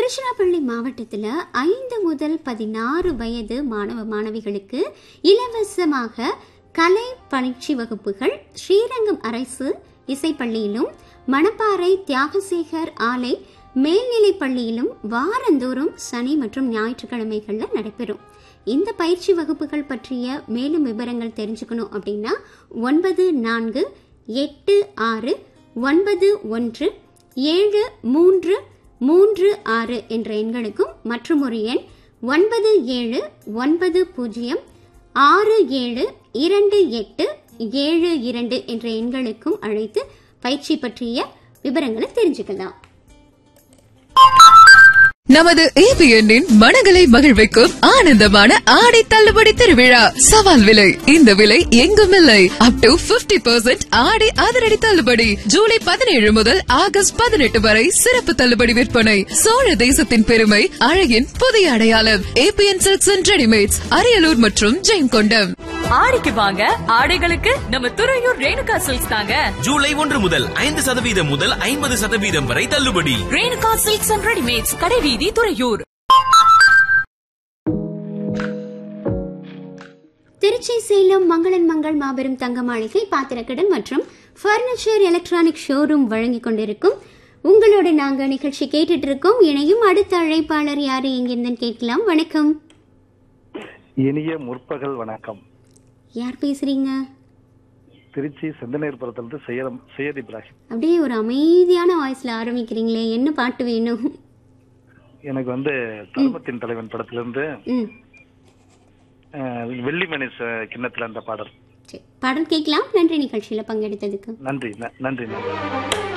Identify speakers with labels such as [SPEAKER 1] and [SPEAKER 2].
[SPEAKER 1] திருச்சிராப்பள்ளி மாவட்டத்தில் ஐந்து முதல் பதினாறு வயது மாணவ மாணவிகளுக்கு இலவசமாக கலை பயிற்சி வகுப்புகள் ஸ்ரீரங்கம் அரசு இசைப்பள்ளியிலும் மணப்பாறை தியாகசேகர் ஆலை மேல்நிலைப் பள்ளியிலும் வாரந்தோறும் சனி மற்றும் ஞாயிற்றுக்கிழமைகளில் நடைபெறும் இந்த பயிற்சி வகுப்புகள் பற்றிய மேலும் விவரங்கள் தெரிஞ்சுக்கணும் அப்படின்னா ஒன்பது நான்கு எட்டு ஆறு ஒன்பது ஒன்று ஏழு மூன்று மூன்று ஆறு என்ற எண்களுக்கும் மற்றும் ஒரு எண் ஒன்பது ஏழு ஒன்பது பூஜ்ஜியம் ஆறு ஏழு இரண்டு எட்டு ஏழு இரண்டு என்ற எண்களுக்கும் அழைத்து பயிற்சி பற்றிய விவரங்களை தெரிஞ்சுக்கலாம்
[SPEAKER 2] நமது ஏபிஎன்னின் மனங்களை மகிழ்விக்கும் ஆனந்தமான ஆடை தள்ளுபடி திருவிழா சவால் விலை இந்த விலை எங்கும் இல்லை அப் டு 50% பர்சன்ட் ஆடை அதிரடி தள்ளுபடி ஜூலை பதினேழு முதல் ஆகஸ்ட் பதினெட்டு வரை சிறப்பு தள்ளுபடி விற்பனை சோழ தேசத்தின் பெருமை அழகின் புதிய அடையாளம் ABN silks and readymades Ariyalur மற்றும் ஜெயங்கொண்டம்
[SPEAKER 3] ஆடிக்கு வாங்க ஆடைகளுக்கு நம்ம துறையூர் ரேணுகா சில்க்ஸ் தாங்க
[SPEAKER 4] ஜூலை ஒன்று முதல் ஐந்து சதவீதம் முதல் ஐம்பது சதவீதம் வரை தள்ளுபடி
[SPEAKER 3] ரேணுகா சில்க்ஸ் அண்ட் ரெடிமேட்ஸ் கடைவீதி துறையூர்
[SPEAKER 1] திருச்சி சேலம் மங்களன் மங்கள் மாபெரும் தங்க மாளிகை பாத்திரக்கடன் மற்றும் ஃபர்னிச்சர் எலக்ட்ரானிக் ஷோரூம் வழங்கிக் கொண்டிருக்கும் உங்களோட நாங்க நிகழ்ச்சி கேட்டுட்டு இருக்கோம் இணையும் அடுத்த அழைப்பாளர் யாரு எங்கிருந்துன்னு கேட்கலாம் வணக்கம்
[SPEAKER 5] இனிய முற்பகல் வணக்கம்
[SPEAKER 1] யார் பேசுறீங்க
[SPEAKER 5] திருச்சி செந்தனேர்புரத்திலிருந்து செய்யரம் செய்யத் இப்ராஹிம்
[SPEAKER 1] அப்படியே ஒரு அமைதியான வாய்ஸ்ல ஆரம்பிக்கிறீங்களே என்ன பாட்டு வேணும்
[SPEAKER 5] எனக்கு வந்து தர்மத்தின் தலைவன் படத்திலிருந்து
[SPEAKER 1] ம்
[SPEAKER 5] அஹ், வெள்ளிமணி ச- கிண்ணத்துல அந்த பாடல்
[SPEAKER 1] சரி பாடல் கேட்கலாம் நன்றி நிகழ்ச்சியில பங்கெடுத்ததுக்கு
[SPEAKER 5] நன்றி ந- நன்றி நன்றி